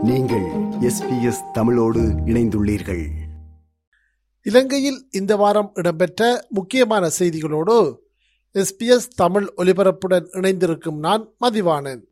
நீங்கள் எஸ்பிஎஸ் தமிழோடு இணைந்துள்ளீர்கள் இலங்கையில் இந்த வாரம் இடம்பெற்ற முக்கியமான செய்திகளோடு எஸ்பிஎஸ் தமிழ் ஒலிபரப்புடன் இணைந்திருக்கும் நான் மதிவாணன்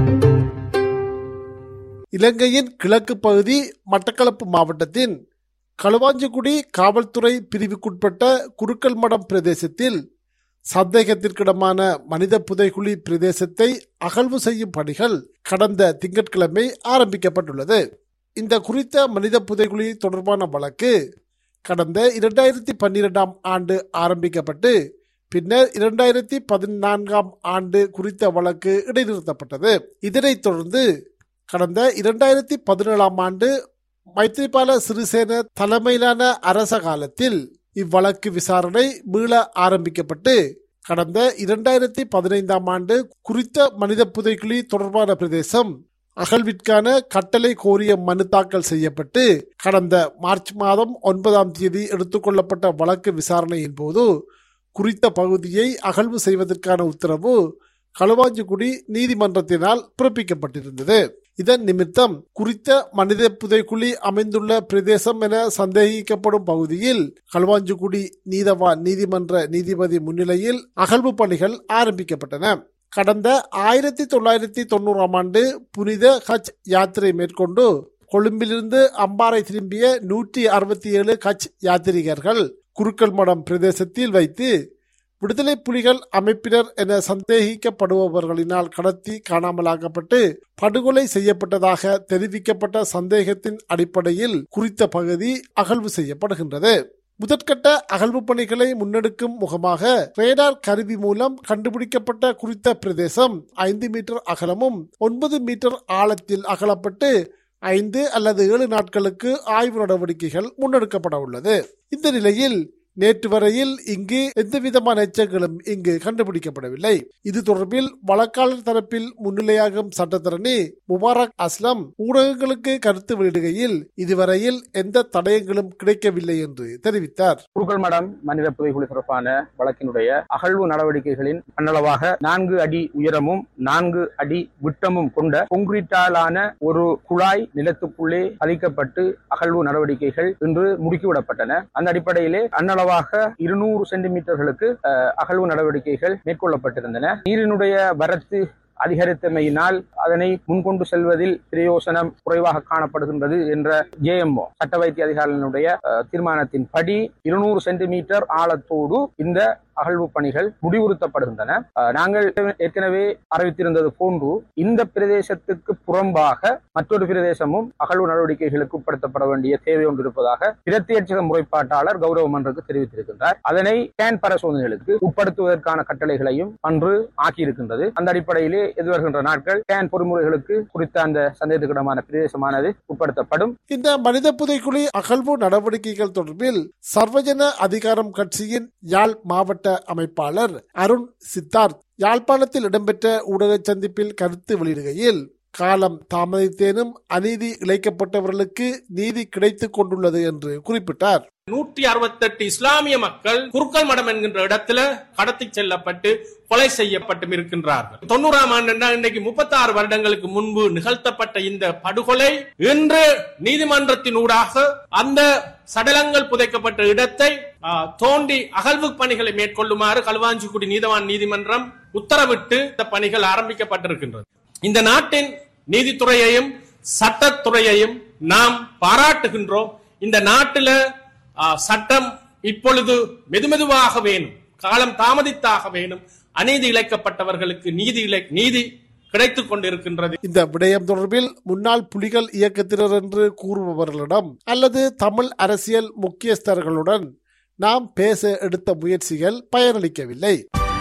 இலங்கையின் கிழக்கு பகுதி மட்டக்களப்பு மாவட்டத்தின் களுவாஞ்சிக்குடி காவல்துறை பிரிவுக்குட்பட்ட குருக்கல் மடம் பிரதேசத்தில் சந்தேகத்திற்கிடமான மனித புதைகுழி பிரதேசத்தை அகழ்வு செய்யும் பணிகள் கடந்த திங்கட்கிழமை ஆரம்பிக்கப்பட்டுள்ளது இந்த குறித்த மனித புதைகுழி தொடர்பான வழக்கு கடந்த இரண்டாயிரத்தி பன்னிரெண்டாம் ஆண்டு ஆரம்பிக்கப்பட்டு பின்னர் இரண்டாயிரத்தி பதினான்காம் ஆண்டு குறித்த வழக்கு இடைநிறுத்தப்பட்டது இதனைத் தொடர்ந்து கடந்த இரண்டாயிரத்தி பதினேழாம் ஆண்டு மைத்ரிபால சிறிசேன தலைமையிலான அரச காலத்தில் இவ்வழக்கு விசாரணை மீள ஆரம்பிக்கப்பட்டு கடந்த இரண்டாயிரத்தி பதினைந்தாம் ஆண்டு குறித்த மனித புதைக்குழி தொடர்பான பிரதேசம் அகழ்விற்கான கட்டளை கோரிய மனு தாக்கல் செய்யப்பட்டு கடந்த மார்ச் மாதம் ஒன்பதாம் தேதி எடுத்துக்கொள்ளப்பட்ட வழக்கு விசாரணையின் போது குறித்த பகுதியை அகழ்வு செய்வதற்கான உத்தரவு களுவாஞ்சிக்குடி நீதிமன்றத்தினால் பிறப்பிக்கப்பட்டிருந்தது இதன் நிமித்தம் குறித்த மனித புதைக்குழி அமைந்துள்ள பிரதேசம் என சந்தேகிக்கப்படும் பகுதியில் களுவாஞ்சிக்குடி நீதவான் நீதிமன்ற நீதிபதி முன்னிலையில் அகழ்வு பணிகள் ஆரம்பிக்கப்பட்டன கடந்த ஆயிரத்தி தொள்ளாயிரத்தி தொண்ணூறாம் ஆண்டு புனித ஹஜ் யாத்திரை மேற்கொண்டு கொழும்பிலிருந்து அம்பாறை திரும்பிய நூற்றி அறுபத்தி ஏழு கட்ச் யாத்திரிகர்கள் குருக்கல் மடம் பிரதேசத்தில் வைத்து விடுதலை புலிகள் அமைப்பினர் என சந்தேகிக்கப்படுபவர்களினால் கடத்தி காணாமலாக்கப்பட்டு படுகொலை செய்யப்பட்டதாக தெரிவிக்கப்பட்ட சந்தேகத்தின் அடிப்படையில் குறித்த பகுதி அகழ்வு செய்யப்படுகின்றது முதற்கட்ட அகழ்வு பணிகளை முன்னெடுக்கும் முகமாக ரேடார் கருவி மூலம் கண்டுபிடிக்கப்பட்ட குறித்த பிரதேசம் ஐந்து மீட்டர் அகலமும் ஒன்பது மீட்டர் ஆழத்தில் அகலப்பட்டு ஐந்து அல்லது ஏழு நாட்களுக்கு ஆய்வு நடவடிக்கைகள் முன்னெடுக்கப்பட உள்ளது இந்த நிலையில் நேற்று வரையில் இங்கு எந்தவிதமான எச்சங்களும் இங்கு கண்டுபிடிக்கப்படவில்லை இது தொடர்பில் வழக்காளர் தரப்பில் முன்னிலையாகும் சட்டத்தரணி முபாரக் அஸ்லம் ஊடகங்களுக்கு கருத்து வெளியிடுகையில் இதுவரையில் எந்த தடயங்களும் கிடைக்கவில்லை என்று தெரிவித்தார் குருக்கள் மடம் மனித புதைகுழி தொடர்பான வழக்கினுடைய அகழ்வு நடவடிக்கைகளின் அன்னளவாக நான்கு அடி உயரமும் நான்கு அடி விட்டமும் கொண்ட கொங்கிரீட்டாலான ஒரு குழாய் நிலத்துக்குள்ளே பதிக்கப்பட்டு அகழ்வு நடவடிக்கைகள் இன்று முடுக்கிவிடப்பட்டன அந்த அடிப்படையிலே அன்னளவாக இருநூறு சென்டிமீட்டர்களுக்கு அஹ், அகழ்வு நடவடிக்கைகள் மேற்கொள்ளப்பட்டிருந்தன நீரினுடைய வரத்து அதிகரித்தமையினால் அதனை முன்கொண்டு செல்வதில் பிரயோசனம் குறைவாக காணப்படுகின்றது என்ற ஜேஎம்ஓ சட்ட வைத்திய அதிகாரிகளுடைய அஹ், தீர்மானத்தின் படி இருநூறு சென்டிமீட்டர் ஆழத்தோடு இந்த அகழ்வு பணிகள் முடிவுறுத்தப்படுகின்றன அஹ், நாங்கள் ஏற்கனவே அறிவித்திருந்தது போன்று இந்த பிரதேசத்துக்கு புறம்பாக மற்றொரு பிரதேசமும் அகழ்வு நடவடிக்கைகளுக்கு உட்படுத்தப்பட வேண்டிய தேவை ஒன்று இருப்பதாக பிரத்யட்சக முறைப்பாட்டாளர் கௌரவ மன்றத்துக்கு தெரிவித்திருக்கின்றார் அதனை கேன் பரிசோதனைகளுக்கு உட்படுத்துவதற்கான கட்டளைகளையும் அன்று ஆக்கியிருக்கின்றது அந்த அடிப்படையிலே எதிர்வருகின்ற நாட்கள் கேன் பொறிமுறைகளுக்கு குறித்த அந்த சந்தேகத்துக்கிடமான பிரதேசமானது உட்படுத்தப்படும் இந்த மனித புதைக்குழி அகழ்வு நடவடிக்கைகள் தொடர்பில் சர்வஜன அதிகாரம் கட்சியின் யாழ் மாவட்ட அமைப்பாளர் அருண் சித்தார்த் யாழ்ப்பாணத்தில் இடம்பெற்ற ஊடக சந்திப்பில் கருத்து வெளியிடுகையில் காலம் தாமதித்தேனும் அநீதி இழைக்கப்பட்டவர்களுக்கு நீதி கிடைத்துக் கொண்டுள்ளது என்று குறிப்பிட்டார் நூற்றி அறுபத்தெட்டு இஸ்லாமிய மக்கள் குருக்கல் மடம் என்கின்ற இடத்துல கடத்தி செல்லப்பட்டு கொலை செய்யப்பட்டும் இருக்கின்றார்கள் தொண்ணூறாம் ஆண்டு இன்னைக்கு முப்பத்தி ஆறு வருடங்களுக்கு முன்பு நிகழ்த்தப்பட்ட இந்த படுகொலை இன்று நீதிமன்றத்தின் ஊடாக அந்த சடலங்கள் புதைக்கப்பட்ட இடத்தை ஆ, தோண்டி அகழ்வு பணிகளை மேற்கொள்ளுமாறு களுவாஞ்சிக்குடி நீதவான் நீதிமன்றம் உத்தரவிட்டு இந்த பணிகள் ஆரம்பிக்கப்பட்டிருக்கின்றது இந்த நாட்டின் நீதித்துறையையும் சட்டத்துறையையும் நாம் பாராட்டுகின்றோம் இந்த நாட்டில ஆ, சட்டம் இப்பொழுது மெதுமெதுவாக வேணும் காலம் தாமதித்தாக வேணும் அநீதி இழைக்கப்பட்டவர்களுக்கு நீதி இழை நீதி கிடைத்துக் கொண்டிருக்கின்றது இந்த விடயம் தொடர்பில் முன்னாள் புலிகள் இயக்கத்தினர் என்று கூறுபவர்களிடம் அல்லது தமிழ் அரசியல் முக்கியஸ்தர்களுடன் நாம் பேச எடுத்த முயற்சிகள் பயனளிக்கவில்லை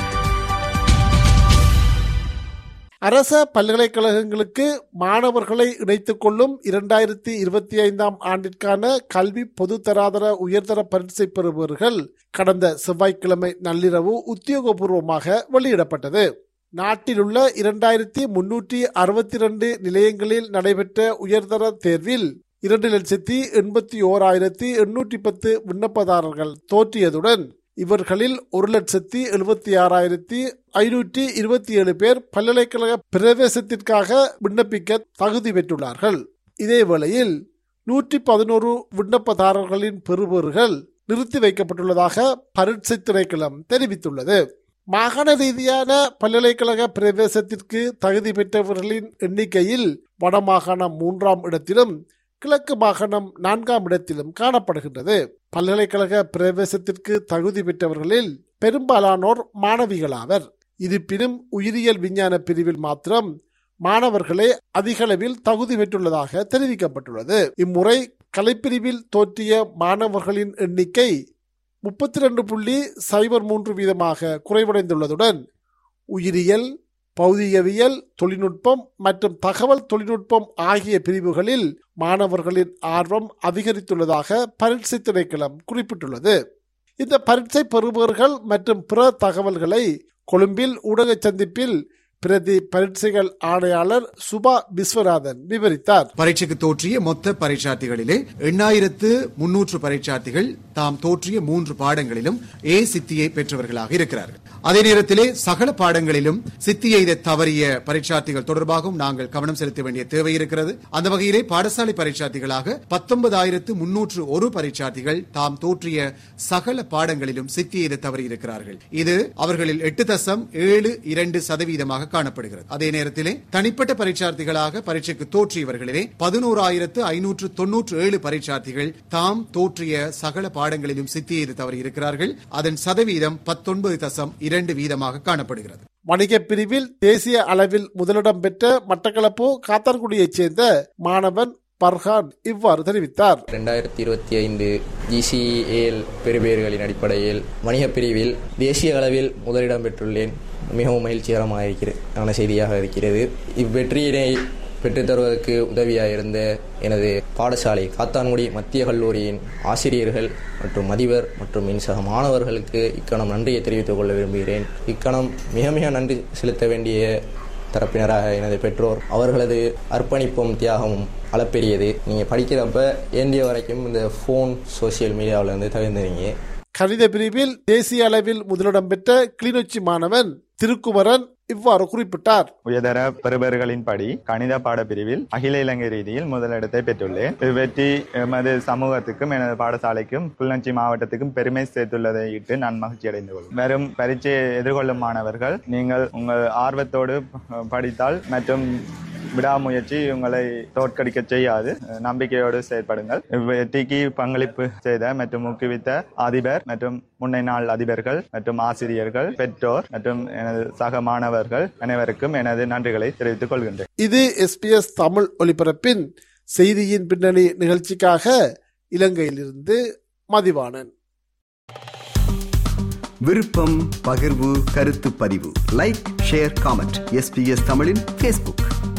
அரச பல்கலைக்கழகங்களுக்கு மாணவர்களை இணைத்துக் கொள்ளும் இரண்டாயிரத்தி இருபத்தி ஐந்தாம் ஆண்டிற்கான கல்வி பொதுத்தராதர உயர்தர பரீட்சை பெறுபவர்கள் கடந்த செவ்வாய்க்கிழமை நள்ளிரவு உத்தியோகபூர்வமாக வெளியிடப்பட்டது நாட்டில் உள்ள இரண்டாயிரத்தி முன்னூற்றி அறுபத்தி இரண்டு நிலையங்களில் நடைபெற்ற உயர்தர தேர்வில் இரண்டு லட்சத்தி எண்பத்தி ஓராயிரத்தி எண்ணூற்றி பத்து விண்ணப்பதாரர்கள் தோற்றியதுடன் இவர்களில் ஒரு லட்சத்தி எழுபத்தி ஆறாயிரத்தி ஐநூற்றி இருபத்தி ஏழு பேர் பல்கலைக்கழக பிரவேசத்திற்காக விண்ணப்பிக்க தகுதி பெற்றுள்ளார்கள் இதேவேளையில் நூற்றி பதினோரு விண்ணப்பதாரர்களின் பெறுபேறுகள் நிறுத்தி வைக்கப்பட்டுள்ளதாக பரீட்சை திணைக்களம் தெரிவித்துள்ளது மாகாண ரீதியான பல்கலைக்கழக பிரவேசத்திற்கு தகுதி பெற்றவர்களின் எண்ணிக்கையில் வடமாகாணம் மூன்றாம் இடத்திலும் கிழக்கு மாகாணம் நான்காம் இடத்திலும் காணப்படுகின்றது பல்கலைக்கழக பிரவேசத்திற்கு தகுதி பெற்றவர்களில் பெரும்பாலானோர் மாணவிகளாவர் இருப்பினும் உயிரியல் விஞ்ஞான பிரிவில் மாத்திரம் மாணவர்களே அதிகளவில் தகுதி பெற்றுள்ளதாக தெரிவிக்கப்பட்டுள்ளது இம்முறை கலைப்பிரிவில் தோற்றிய மாணவர்களின் எண்ணிக்கை முப்பத்தி ரெண்டு புள்ளி சைபர் மூன்று வீதமாக குறைவடைந்துள்ளதுடன் உயிரியல் பௌதிகவியல் தொழில்நுட்பம் மற்றும் தகவல் தொழில்நுட்பம் ஆகிய பிரிவுகளில் மாணவர்களின் ஆர்வம் அதிகரித்துள்ளதாக பரீட்சை திணைக்களம் குறிப்பிட்டுள்ளது இந்த பரீட்சை பெறுபவர்கள் மற்றும் பிற தகவல்களை கொழும்பில் ஊடக சந்திப்பில் பிரதி பரீட்சைகள் ஆணையாளர் சுபா விஸ்வநாதன் விவரித்தார் பரீட்சைக்கு தோற்றிய மொத்த பரீட்சார்த்திகளிலே எண்ணாயிரத்து முன்னூற்று பரீட்சார்த்திகள் தாம் தோற்றிய மூன்று பாடங்களிலும் ஏ சித்தியை பெற்றவர்களாக இருக்கிறார்கள் அதே நேரத்திலே சகல பாடங்களிலும் சித்தி எய்த தவறிய பரீட்சார்த்திகள் தொடர்பாகவும் நாங்கள் கவனம் செலுத்த வேண்டிய தேவை இருக்கிறது அந்த வகையிலே பாடசாலை பரீட்சார்த்திகளாக பத்தொன்பதாயிரத்து முன்னூற்று ஒரு பரீட்சார்த்திகள் தாம் தோற்றிய சகல பாடங்களிலும் சித்தி எய்த தவறியிருக்கிறார்கள் இது அவர்களில் எட்டு தசம் ஏழு இரண்டு சதவீதமாக காணப்படுகிறது அதே நேரத்திலே தனிப்பட்ட பரீட்சார்த்திகளாக பரீட்சைக்கு தோற்றியவர்களிலே பதினோராயிரத்து ஐநூற்று தொன்னூற்று ஏழு பரீட்சார்த்திகள் தாம் தோற்றிய சகல பாடங்களிலும் சித்தி எய்த தவறி இருக்கிறார்கள் அதன் சதவீதம் பத்தொன்பது தசம் இரண்டு வீதமாக காணப்படுகிறது வணிக பிரிவில் தேசிய அளவில் முதலிடம் பெற்ற மட்டக்களப்பு காத்தான்குடியைச் சேர்ந்த மாணவன் பர்ஹான் இவ்வாறு தெரிவித்தார் ரெண்டாயிரத்தி இருபத்தி ஐந்து ஜிசிஏஎல் பெறுபேறுகளின் அடிப்படையில் வணிகப் பிரிவில் தேசிய அளவில் முதலிடம் பெற்றுள்ளேன் மிகவும் மகிழ்ச்சிகரமாக இருக்கிற செய்தியாக இருக்கிறது இவ்வெற்றியினை பெற்றுத்தருவதற்கு உதவியாக இருந்த எனது பாடசாலை காத்தான்குடி மத்திய கல்லூரியின் ஆசிரியர்கள் மற்றும் அதிபர் மற்றும் என் சக மாணவர்களுக்கு இக்கணம் நன்றியை தெரிவித்துக் கொள்ள விரும்புகிறேன் இக்கணம் மிக மிக நன்றி செலுத்த வேண்டிய தரப்பினராக எனது பெற்றோர் அவர்களது அர்ப்பணிப்பும் தியாகமும் அளப்பெரியது நீங்கள் படிக்கிறப்ப ஏந்திய வரைக்கும் இந்த ஃபோன் சோசியல் மீடியாவில் வந்து தவிர்ந்தீங்க கணித பிரிவில் தேசிய அளவில் முதலிடம் பெற்ற கிளிநொச்சி மாணவன் திருக்குமரன் இவ்வாறு குறிப்பிட்டார் உயர்தர பெறுபேறுகளின்படி கணித பாடப்பிரிவில் அகில இலங்கை ரீதியில் முதலிடத்தை பெற்றுள்ளேன் இவ்வெற்றி எமது சமூகத்துக்கும் எனது பாடசாலைக்கும் கிளிநொச்சி மாவட்டத்துக்கும் பெருமை சேர்த்துள்ளதை இட்டு நான் மகிழ்ச்சி அடைந்து கொள்வேன் வெறும் பரீட்சையை எதிர்கொள்ளும் மாணவர்கள் நீங்கள் உங்கள் ஆர்வத்தோடு படித்தால் மற்றும் விடாமுயற்சி உங்களை தோற்கடிக்க செய்யாது நம்பிக்கையோடு செயற்படுங்கள் இவ்வெற்றிக்கு பங்களிப்பு செய்த மற்றும் ஊக்குவித்த அதிபர் மற்றும் முன்னை நாள் அதிபர்கள் மற்றும் ஆசிரியர்கள் பெற்றோர் மற்றும் எனது சக மாணவர்கள் அனைவருக்கும் எனது நன்றிகளை தெரிவித்துக் கொள்கின்றேன் இது எஸ்பிஎஸ் தமிழ் ஒலிபரப்பின் செய்தியின் பின்னணி நிகழ்ச்சிக்காக இலங்கையிலிருந்து மதிவாணன் விருப்பம் பகிர்வு கருத்து பதிவு லைக் ஷேர் காமெண்ட் எஸ்பிஎஸ் தமிழின் ஃபேஸ்புக்